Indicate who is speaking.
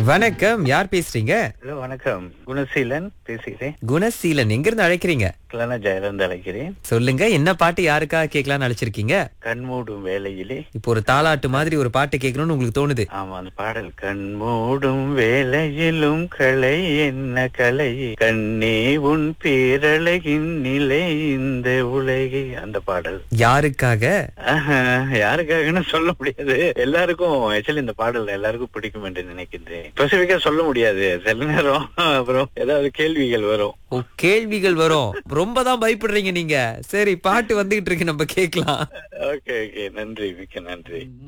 Speaker 1: வணக்கம் யார் பேசுறீங்க
Speaker 2: ஹலோ வணக்கம் குணசீலன் பேசுகிறேன்
Speaker 1: குணசீலன் எங்க இருந்து அழைக்கிறீங்க
Speaker 2: கிளன ஜெயலந்து அழைக்கிறேன்
Speaker 1: சொல்லுங்க என்ன பாட்டு யாருக்காக கேட்கலாம்னு அழைச்சிருக்கீங்க
Speaker 2: கண்மூடும் வேளையிலே
Speaker 1: இப்போ ஒரு தாலாட்டு மாதிரி ஒரு பாட்டு கேட்கணும்னு உங்களுக்கு தோணுது
Speaker 2: ஆமா அந்த பாடல் கண்மூடும் வேளையிலும் கலை என்ன கலை கண்ணே உன் பேரழகின் நிலை இந்த உலகி அந்த பாடல்
Speaker 1: யாருக்காக
Speaker 2: ஆஹா, யாருக்காகன்னு சொல்ல முடியாது எல்லாருக்கும் ஆக்சுவலி இந்த பாடல் எல்லாருக்கும் பிடிக்கும் என்று நினைக்கின்றேன் ஸ்பெசிபிக்கா சொல்ல முடியாது சில நேரம் அப்புறம் ஏதாவது கேள்விகள் வரும்
Speaker 1: ஓ கேள்விகள் வரும் ரொம்ப தான் பயப்படுறீங்க நீங்க சரி பாட்டு வந்துகிட்டு இருக்கு நம்ம கேட்கலாம்
Speaker 2: ஓகே ஓகே நன்றி மிக்க நன்றி